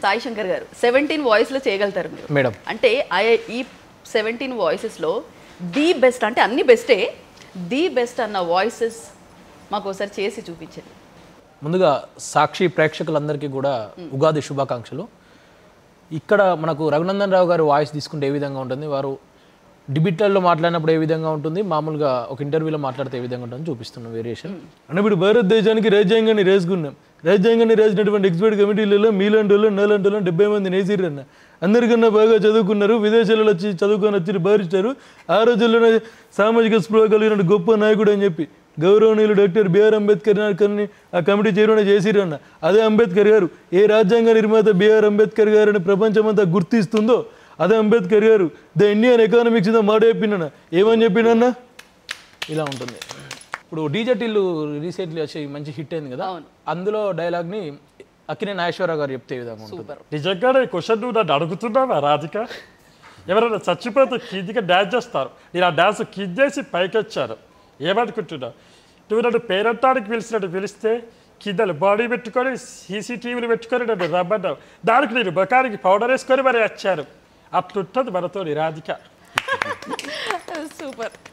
సాయి శంకర్ గారు సెవెంటీన్ వాయిస్లో చేయగలుగుతారు మీరు మేడం అంటే ఆ- ఈ సెవెంటీన్ వాయిసెస్లో ది బెస్ట్ అంటే అన్ని బెస్టే ది బెస్ట్ అన్న వాయిసెస్ మాకు ఒకసారి చేసి చూపించండి ముందుగా సాక్షి ప్రేక్షకులందరికీ కూడా ఉగాది శుభాకాంక్షలు ఇక్కడ మనకు రఘునందన్ రావు గారి వాయిస్ తీసుకుంటే ఏ విధంగా ఉంటుంది వారు డిబిట్లలో మాట్లాడినప్పుడు ఏ విధంగా ఉంటుంది మామూలుగా ఒక ఇంటర్వ్యూలో మాట్లాడితే ఏ విధంగా ఉంటుందని చూపిస్తున్నాం వేరియేషన్ అంటే ఇప్పుడు భారతదేశానికి రాజ్యాంగాన్ని రేసుకున్నాం రాజ్యాంగాన్ని రాసినటువంటి ఎక్స్పర్ట్ కమిటీలలో మీలాంటి వాళ్ళు నాలాంటి వాళ్ళు డెబ్బై మంది నేసిరన్న అందరికన్నా బాగా చదువుకున్నారు విదేశాలలో వచ్చి చదువుకొని వచ్చి బారిస్తారు ఆ రోజుల్లోనే సామాజిక స్పృహ కలిగిన గొప్ప నాయకుడు అని చెప్పి గౌరవనీయులు డాక్టర్ బిఆర్ అంబేద్కర్ గారిని ఆ కమిటీ చైర్మన్ చేసిరన్న అదే అంబేద్కర్ గారు ఏ రాజ్యాంగ నిర్మాత బిఆర్ అంబేద్కర్ గారిని ప్రపంచమంతా గుర్తిస్తుందో అదే అంబేద్కర్ గారు ద ఇండియన్ ఎకానమిక్స్ ద మాట చెప్పినన్న ఏమని చెప్పినన్నా ఇలా ఉంటుంది ఇప్పుడు డీజే టిల్లు రీసెంట్లీ వచ్చి మంచి హిట్ అయింది కదా అవును. అందులో డైలాగ్ని అక్కినే నాగేశ్వరరావు గారు చెప్తే ఈ విధంగా ఉంటుంది సూపర్ నిజంగానే ఈ క్వశ్చన్ నువ్వు నన్ను అడుగుతున్నావా రాధిక ఎవరైనా చచ్చిపోతే కిందికి డ్యాన్స్ చేస్తారు నేను ఆ డ్యాన్స్ కింద చేసి పైకొచ్చాను ఏమనుకుంటున్నావు నువ్వు నన్ను పేరంటానికి పిలిచినట్టు పిలిస్తే కింద బాడీ పెట్టుకొని సీసీటీవీలు పెట్టుకొని నన్ను రమ్మన్నావు దానికి నేను ముఖానికి పౌడర్ వేసుకొని మరి వచ్చాను అట్లుంటుంది మనతో రాధిక సూపర్